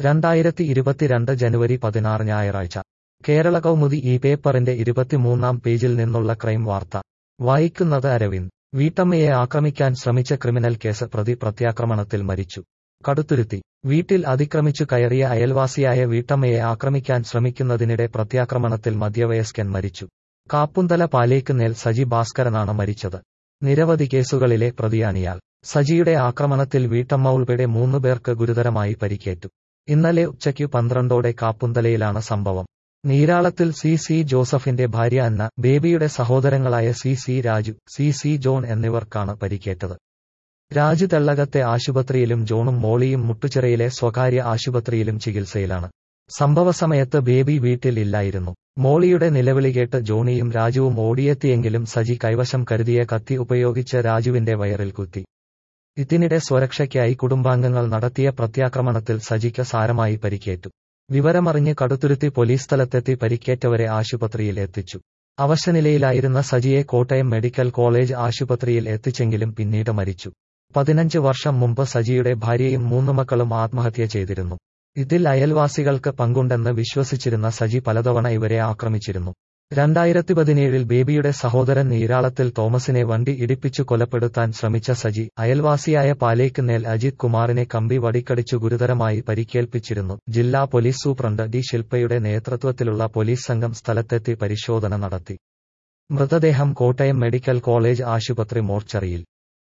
രണ്ടായിരത്തി ഇരുപത്തിരണ്ട് ജനുവരി പതിനാറ് ഞായറാഴ്ച കേരള കൗമുദി ഈ പേപ്പറിന്റെ ഇരുപത്തിമൂന്നാം പേജിൽ നിന്നുള്ള ക്രൈം വാർത്ത വായിക്കുന്നത് അരവിന്ദ് വീട്ടമ്മയെ ആക്രമിക്കാൻ ശ്രമിച്ച ക്രിമിനൽ കേസ് പ്രതി പ്രത്യാക്രമണത്തിൽ മരിച്ചു കടുത്തുരുത്തി വീട്ടിൽ അതിക്രമിച്ചു കയറിയ അയൽവാസിയായ വീട്ടമ്മയെ ആക്രമിക്കാൻ ശ്രമിക്കുന്നതിനിടെ പ്രത്യാക്രമണത്തിൽ മധ്യവയസ്കൻ മരിച്ചു കാപ്പുന്തല പാലേക്ക് നേൽ സജി ഭാസ്കരനാണ് മരിച്ചത് നിരവധി കേസുകളിലെ പ്രതിയാണിയാൾ സജിയുടെ ആക്രമണത്തിൽ വീട്ടമ്മ ഉൾപ്പെടെ മൂന്നു പേർക്ക് ഗുരുതരമായി പരിക്കേറ്റു ഇന്നലെ ഉച്ചയ്ക്ക് പന്ത്രണ്ടോടെ കാപ്പുന്തലയിലാണ് സംഭവം നീരാളത്തിൽ സി സി ജോസഫിന്റെ ഭാര്യ അന്ന ബേബിയുടെ സഹോദരങ്ങളായ C C Raju C C John എന്നിവർക്കാണ് പരിക്കേറ്റത് രാജു തെള്ളകത്തെ ആശുപത്രിയിലും ജോണും മോളിയും മുട്ടുചിറയിലെ സ്വകാര്യ ആശുപത്രിയിലും ചികിത്സയിലാണ് സംഭവസമയത്ത് ബേബി വീട്ടിൽ ഇല്ലായിരുന്നു മോളിയുടെ നിലവിളി കേട്ട് ജോണിയും രാജുവും ഓടിയെത്തിയെങ്കിലും സജി കൈവശം കരുതിയ കത്തി ഉപയോഗിച്ച് രാജുവിന്റെ വയറിൽ കുത്തി ഇതിനിടെ സ്വരക്ഷയ്ക്കായി കുടുംബാംഗങ്ങൾ നടത്തിയ പ്രത്യാക്രമണത്തിൽ സജിക്ക് സാരമായി പരിക്കേറ്റു വിവരമറിഞ്ഞ് കടുത്തുരുത്തി പോലീസ് സ്ഥലത്തെത്തി പരിക്കേറ്റവരെ ആശുപത്രിയിൽ എത്തിച്ചു അവശനിലയിലായിരുന്ന സജിയെ കോട്ടയം മെഡിക്കൽ കോളേജ് ആശുപത്രിയിൽ എത്തിച്ചെങ്കിലും പിന്നീട് മരിച്ചു പതിനഞ്ച് വർഷം മുമ്പ് സജിയുടെ ഭാര്യയും മൂന്നു മക്കളും ആത്മഹത്യ ചെയ്തിരുന്നു ഇതിൽ അയൽവാസികൾക്ക് പങ്കുണ്ടെന്ന് വിശ്വസിച്ചിരുന്ന സജി പലതവണ ഇവരെ ആക്രമിച്ചിരുന്നു രണ്ടായിരത്തി പതിനേഴിൽ ബേബിയുടെ സഹോദരൻ നീരാളത്തിൽ തോമസിനെ വണ്ടി ഇടിപ്പിച്ചു കൊലപ്പെടുത്താൻ ശ്രമിച്ച സജി അയൽവാസിയായ പാലേക്ക് നേൽ അജിത് കുമാറിനെ കമ്പി വടിക്കടിച്ചു ഗുരുതരമായി പരിക്കേൽപ്പിച്ചിരുന്നു ജില്ലാ പോലീസ് സൂപ്രണ്ട് ഡി ശില്പയുടെ നേതൃത്വത്തിലുള്ള പോലീസ് സംഘം സ്ഥലത്തെത്തി പരിശോധന നടത്തി മൃതദേഹം കോട്ടയം മെഡിക്കൽ കോളേജ് ആശുപത്രി മോർച്ചറിയിൽ